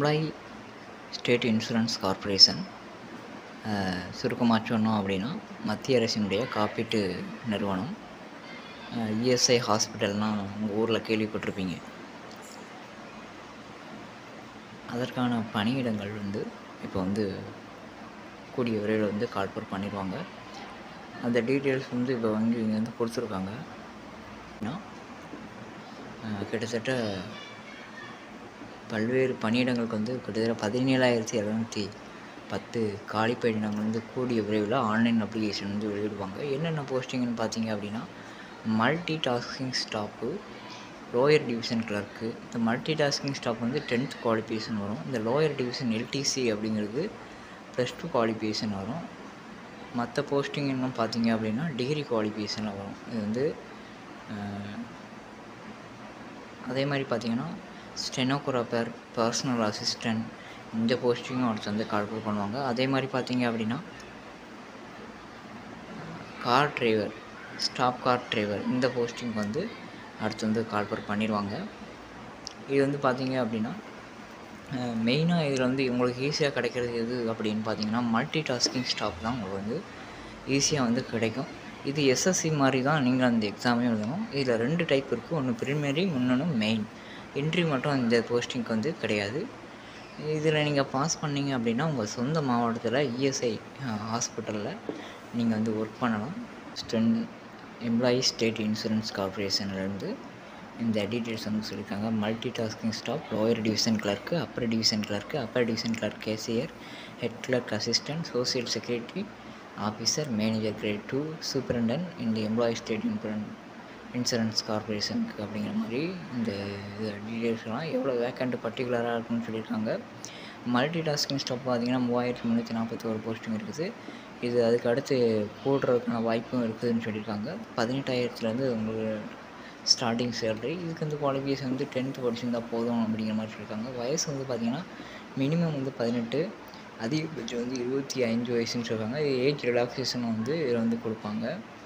employee state insurance corporation சுருக்கமாக சொன்னோம் அப்படின்னா மத்திய அரசினுடைய காப்பீட்டு நிறுவனம் இஎஸ்ஐ ஹாஸ்பிட்டல்னால் உங்கள் ஊரில் கேள்விப்பட்டிருப்பீங்க அதற்கான பணியிடங்கள் வந்து இப்போ வந்து கூடிய விரைவில் வந்து கால்பர் பண்ணிடுவாங்க அந்த டீட்டெயில்ஸ் வந்து இப்போ வந்து இங்கே வந்து கொடுத்துருக்காங்க அப்படின்னா கிட்டத்தட்ட பல்வேறு பணியிடங்களுக்கு வந்து கிட்டத்தட்ட பதினேழாயிரத்தி இரநூத்தி பத்து காலி பணியிடங்கள் வந்து கூடிய விரைவில் ஆன்லைன் அப்ளிகேஷன் வந்து வெளியிடுவாங்க என்னென்ன போஸ்டிங்னு பார்த்தீங்க அப்படின்னா multi tasking staff lower division clerk இந்த மல்டி டாஸ்கிங் ஸ்டாப் வந்து டென்த் குவாலிஃபிகேஷன் வரும் இந்த லோயர் டிவிஷன் எல்டிசி அப்படிங்கிறது ப்ளஸ் டூ குவாலிஃபிகேஷன் வரும் மற்ற போஸ்டிங் என்ன பார்த்தீங்க அப்படின்னா டிகிரி குவாலிஃபிகேஷனில் வரும் இது வந்து அதே மாதிரி பார்த்தீங்கன்னா ஸ்டெனோகிராஃபர் பர்சனல் அசிஸ்டண்ட் இந்த போஸ்டிங்கும் அடுத்து வந்து கால்குலேட் பண்ணுவாங்க அதே மாதிரி பார்த்தீங்க அப்படின்னா car driver staff car driver இந்த போஸ்டிங் வந்து அடுத்து வந்து கால்பர் பண்ணிடுவாங்க இது வந்து பார்த்தீங்க அப்படின்னா மெயினாக இதில் வந்து உங்களுக்கு ஈஸியாக கிடைக்கிறது எது அப்படின்னு பார்த்தீங்கன்னா மல்டி டாஸ்கிங் ஸ்டாப் தான் உங்களுக்கு வந்து ஈஸியாக வந்து கிடைக்கும் இது எஸ்எஸ்சி மாதிரி தான் நீங்கள் அந்த எக்ஸாமே எழுதணும் இதில் ரெண்டு டைப் இருக்குது ஒன்று ப்ரிலிமினரி இன்னொன்று மெயின் என்ட்ரி மட்டும் இந்த போஸ்டிங்க்கு வந்து கிடையாது இதில் நீங்கள் பாஸ் பண்ணீங்க அப்படின்னா உங்கள் சொந்த மாவட்டத்தில் இஎஸ்ஐ ஹாஸ்பிட்டலில் நீங்கள் வந்து ஒர்க் பண்ணலாம் ஸ்டென் எம்ப்ளாயி ஸ்டேட் இன்சூரன்ஸ் கார்பரேஷன்லேருந்து இந்த டீட்டெயில்ஸ் வந்து சொல்லியிருக்காங்க multi tasking staff lower division clerk upper division clerk upper division clerk cashier head clerk assistant social security officer manager grade two superintendent இந்த எம்ப்ளாயி ஸ்டேட் இன்சூரன் இன்சூரன்ஸ் கார்பரேஷனுக்கு அப்படிங்கிற மாதிரி இந்த இது டீட்டெயில்ஸ்லாம் எவ்வளோ வேக்கண்ட் பர்டிகுலராக இருக்குன்னு சொல்லியிருக்காங்க மல்டி டாஸ்கிங் ஸ்டாப் பார்த்தீங்கன்னா மூவாயிரத்தி முந்நூற்றி நாற்பத்தி ஒரு போஸ்டிங் இருக்குது இது அதுக்கு அடுத்து போடுறதுக்கான வாய்ப்பும் இருக்குதுன்னு சொல்லியிருக்காங்க பதினெட்டாயிரத்துலேருந்து உங்களுக்கு ஸ்டார்டிங் சேலரி இதுக்கு வந்து குவாலிஃபிகேஷன் வந்து டென்த்து படிச்சிருந்தால் போதும் அப்படிங்கிற மாதிரி சொல்லியிருக்காங்க வயசு வந்து பார்த்திங்கன்னா மினிமம் வந்து பதினெட்டு அதிகபட்சம் வந்து இருபத்தி அஞ்சு வயசுன்னு சொல்கிறாங்க ஏஜ் ரிலாக்ஸேஷன் வந்து இதில் வந்து கொடுப்பாங்க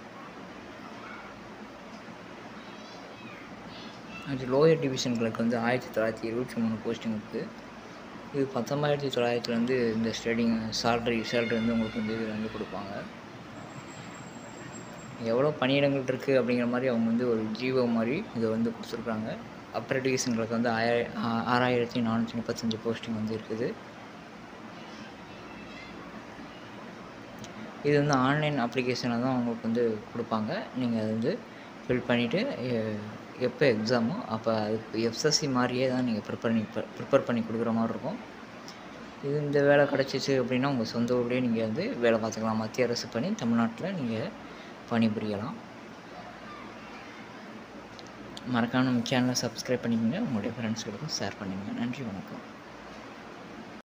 அது லோயர் டிவிஷன்களுக்கு வந்து ஆயிரத்தி தொள்ளாயிரத்தி இருபத்தி மூணு போஸ்டிங் இருக்குது இது பத்தொம்பதாயிரத்தி தொள்ளாயிரத்துலேருந்து இந்த ஸ்டடிங் சேல்ரி சேல்ரி வந்து உங்களுக்கு வந்து இதில் வந்து கொடுப்பாங்க எவ்வளோ பணியிடங்கள் இருக்குது அப்படிங்கிற மாதிரி அவங்க வந்து ஒரு ஜீவோ மாதிரி இதை வந்து கொடுத்துருக்குறாங்க அப்பர் டிவிஷன்களுக்கு வந்து ஆயிர ஆறாயிரத்தி நானூற்றி முப்பத்தஞ்சு போஸ்டிங் வந்து இருக்குது இது வந்து ஆன்லைன் அப்ளிகேஷனில் தான் அவங்களுக்கு வந்து கொடுப்பாங்க நீங்கள் அதை வந்து ஃபில் பண்ணிவிட்டு எப்போ எக்ஸாமோ அப்போ அதுக்கு எஃப்எஸ்சி மாதிரியே தான் நீங்கள் ப்ரிப்பேர் பண்ணி ப்ரிப்பேர் பண்ணி கொடுக்குற மாதிரி இருக்கும் இது இந்த வேலை கிடச்சிச்சு அப்படின்னா உங்கள் சொந்த ஊர்லேயே நீங்கள் வந்து வேலை பார்த்துக்கலாம் மத்திய அரசு பணி தமிழ்நாட்டில் நீங்கள் பணிபுரியலாம் மறக்காம நம்ம சேனலை சப்ஸ்கிரைப் பண்ணிக்கோங்க உங்களுடைய ஃப்ரெண்ட்ஸ்களுக்கும் ஷேர் பண்ணிக்கோங்க நன்றி வணக்கம்